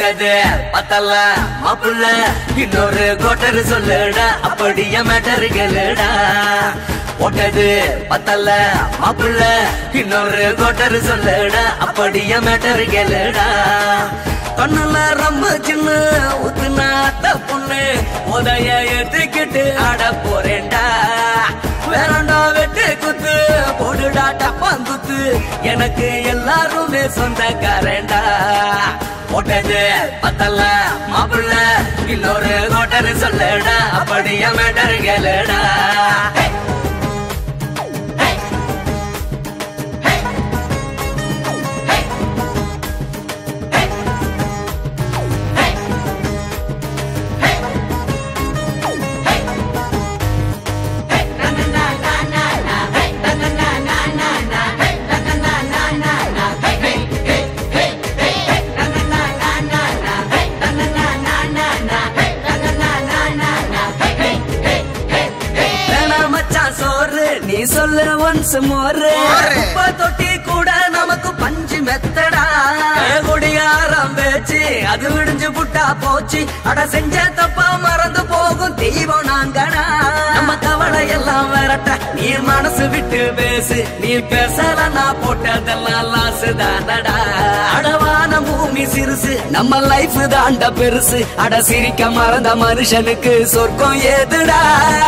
போட்டது பத்தல மாப்புள்ள இன்னொரு கோட்டர் சொல்லுடா அப்படியே மேட்டர் கேளுடா போட்டது பத்தல மாப்புள்ள இன்னொரு கோட்டர் சொல்லுடா அப்படியே மேட்டர் கேளுடா கண்ணுல ரொம்ப சின்ன ஊத்துனாத்த பொண்ணு உதய ஏத்துக்கிட்டு ஆட போறேன்டா வேறண்டா வெட்டு குத்து போடுடா டப்பாங்குத்து எனக்கு எல்லாருமே சொந்தக்காரண்டா போட்டது பத்தல மாப்பிள்ள இன்னொரு கோட்டர் சொல்லுடா அப்படியே மேட்டர் கேளுடா வேணா மச்சான் சோறு நீ சொல்லு ஒன்ஸ் மோரு உப்ப தொட்டி கூட நமக்கு பஞ்சு மெத்தடா குடியாரம் பேச்சு அது விடிஞ்சு புட்டா போச்சு அட செஞ்ச தப்பா மறந்து போகும் தெய்வம் நாங்கடா நம்ம கவலை எல்லாம் விரட்ட நீ மனசு விட்டு பேசு நீ பேசல நான் போட்டதெல்லாம் லாசு தானடா அடவான பூமி சிறுசு நம்ம லைஃப் தாண்ட பெருசு அட சிரிக்க மறந்த மனுஷனுக்கு சொர்க்கம் ஏதுடா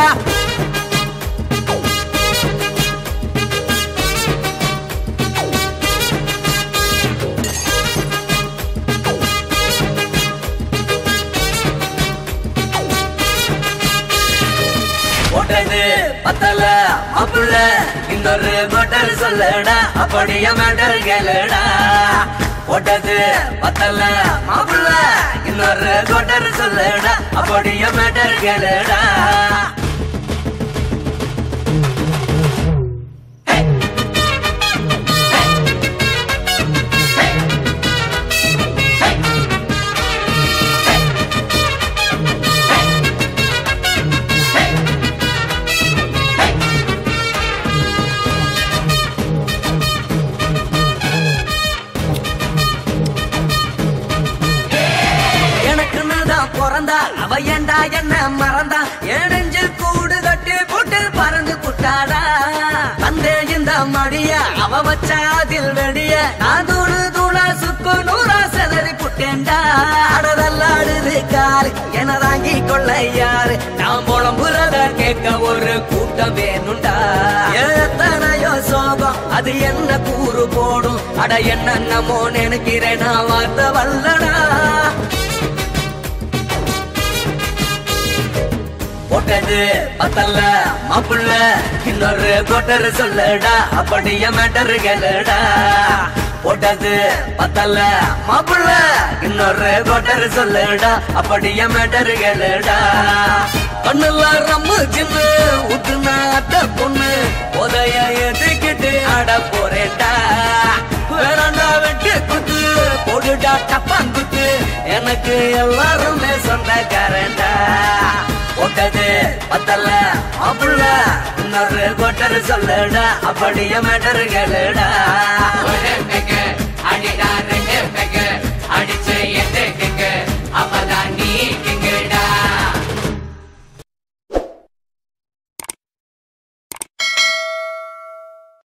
போட்டது பத்தல மாப்புள்ள இன்னொரு கோட்டர் சொல்லடா அப்படியே மேட்டர் கேளுடா போட்டது பத்தல மாப்புள்ள இன்னொரு கோட்டர் சொல்லடா அப்படியே மேட்டர் கேளுடா எனக்குன்னு தான் பிறந்தா அவ ஏண்டா என்ன மறந்தா என் நெஞ்சில் கூடு கட்டி போட்டு பறந்து புட்டாடா தந்தே இந்த மடிய அவ வச்ச அதில் வெடிய நான் தூளு தூளா சுக்கு நூறா செதறி புட்டேன்டா அடதல்லாடுது காரு என தாங்கி கொள்ள யாரு நான் புலம்புறத கேட்க ஒரு கூட்டம் வேணுண்டா எத்தனையோ சோகம் அது என்ன கூறு போடும் அட என்னென்னமோ நினைக்கிறேன் நான் வார்த்தை வல்லடா போட்டது பத்தல்ல மாப்புள்ள இன்னொரு கோட்டர் சொல்லடா அப்படியே மேட்டர் கேளுடா போட்டது பத்தல்ல மாப்புள்ள இன்னொரு கோட்டர் சொல்லடா அப்படியே மேட்டர் கேளுடா கண்ணுல ரம்மு சின்ன ஊத்துனா அத்த பொண்ணு உதய எதுக்கிட்டு ஆட போறேன்டா வேறாண்டா வெட்டு குத்து போடுடா டப்பாங்குத்து எனக்கு எல்லாருமே சொந்தக்காரன்டா போட்டது பத்தல மாப்புள்ள இன்னொரு கோட்டர் சொல்லுடா அப்படியே மேட்டர் கேளுடா ஒரு பெக்கு அடிடா ரெண்டு பெக்கு அடிச்சு எட்டு